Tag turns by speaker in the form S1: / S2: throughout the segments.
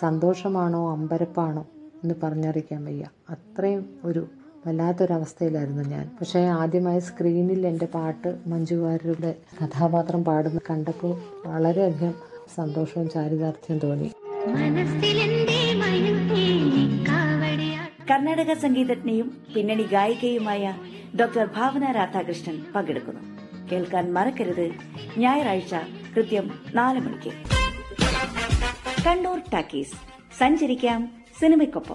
S1: സന്തോഷമാണോ അമ്പരപ്പാണോ എന്ന് പറഞ്ഞറിയിക്കാൻ വയ്യ അത്രയും ഒരു വല്ലാത്തൊരവസ്ഥയിലായിരുന്നു ഞാൻ പക്ഷേ ആദ്യമായി സ്ക്രീനിൽ എൻ്റെ പാട്ട് മഞ്ജു വാര്യരുടെ കഥാപാത്രം പാടുന്ന കണ്ടപ്പോൾ വളരെയധികം സന്തോഷവും ചാരിതാർത്ഥ്യം തോന്നി
S2: മനസ്സിലെന്തേ മനുവേലി കാവടിയാ
S3: കർണാടക സംഗീതജ്ഞയും പിന്നണി ഗായികയുമായ ഡോക്ടർ ഭാവന രാധാകൃഷ്ണൻ പങ്കെടുക്കുന്നു കേൾക്കാൻ മറക്കരുത് ഞായറാഴ്ച കൃത്യം നാല് മണിക്ക് കണ്ണൂർ ടാക്കീസ് സഞ്ചരിക്കാം സിനിമയ്ക്കൊപ്പം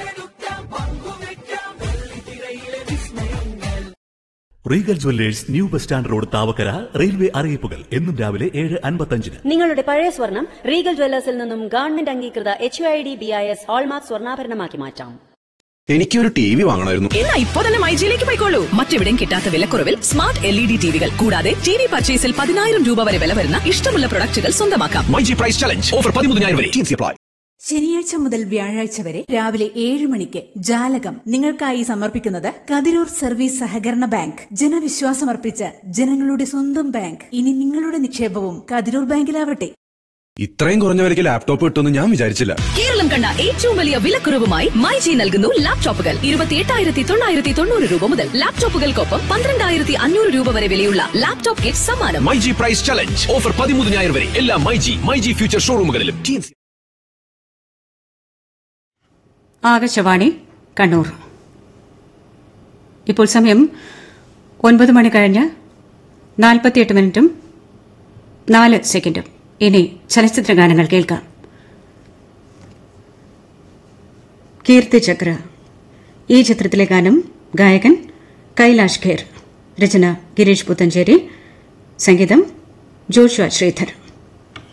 S4: Regal jewellers new bus stand road Thavakkara railway അറിയിപ്പുകൾ എന്നും രാവിലെ ഏഴ് അൻപത്തഞ്ചിന്
S5: നിങ്ങളുടെ പഴയ സ്വർണം റീഗൽ ജ്വല്ലേഴ്സിൽ നിന്നും ഗവൺമെന്റ് അംഗീകൃത H I D B I S hallmark സ്വർണ്ണാഭരണമാക്കി മാറ്റാം
S6: എനിക്കൊരു ടി വി വാങ്ങണമായിരുന്നു
S7: എന്നാ ഇപ്പോ തന്നെ മൈജിയിലേക്ക് പോയിക്കോളൂ മറ്റെവിടെയും കിട്ടാത്ത വിലക്കുറവിൽ സ്മാർട്ട് എൽ ഇ ഡി ടിവികൾ കൂടാതെ ടി വി പർച്ചേസിൽ പതിനായിരം രൂപ വരെ വില വരുന്ന ഇഷ്ടമുള്ള പ്രൊഡക്റ്റുകൾ സ്വന്തമാക്കാം
S6: my G prize challenge offer പതിമൂന്നായിരം വരെ ടീംസി അപ്ലൈ
S8: ശനിയാഴ്ച മുതൽ വ്യാഴാഴ്ച വരെ രാവിലെ ഏഴ് മണിക്ക് ജാലകം നിങ്ങൾക്കായി സമർപ്പിക്കുന്നത് കതിരൂർ സർവീസ് സഹകരണ ബാങ്ക് ജനവിശ്വാസമർപ്പിച്ച ജനങ്ങളുടെ സ്വന്തം ബാങ്ക് ഇനി നിങ്ങളുടെ നിക്ഷേപവും കതിരൂർ ബാങ്കിലാവട്ടെ
S6: ഇത്രയും കുറഞ്ഞ വിലയ്ക്ക് ലാപ്ടോപ്പ് കിട്ടുമെന്ന് ഞാൻ വിചാരിച്ചില്ല
S7: കേരളം കണ്ട ഏറ്റവും വലിയ വിലക്കുറവുമായി മൈജി നൽകുന്നു ലാപ്ടോപ്പുകൾ ഇരുപത്തിയെട്ടായിരത്തി തൊള്ളായിരത്തി തൊണ്ണൂറ് രൂപ മുതൽ ലാപ്ടോപ്പുകൾക്കൊപ്പം പന്ത്രണ്ടായിരത്തി അഞ്ഞൂറ് രൂപ വരെ വിലയുള്ള ലാപ്ടോപ്പ് കിറ്റ് സമ്മാനം
S6: my G prize challenge offer പതിമൂന്നായിരം വരെ എല്ലാ my G my G future ഷോറൂമുകളിലും ടീംസി
S9: ആകാശവാണി കണ്ണൂർ ഇപ്പോൾ സമയം ഒൻപത് മണി കഴിഞ്ഞ് നാൽപ്പത്തിയെട്ട് മിനിറ്റും നാല് സെക്കൻഡും ഇനി ചലച്ചിത്ര ഗാനങ്ങൾ കേൾക്കാം കീർത്തിചക്ര ഈ ചിത്രത്തിലെ ഗാനം ഗായകൻ കൈലാഷ് ഖേർ രചന ഗിരീഷ് പുത്തഞ്ചേരി സംഗീതം ജോഷുവ ശ്രീധർ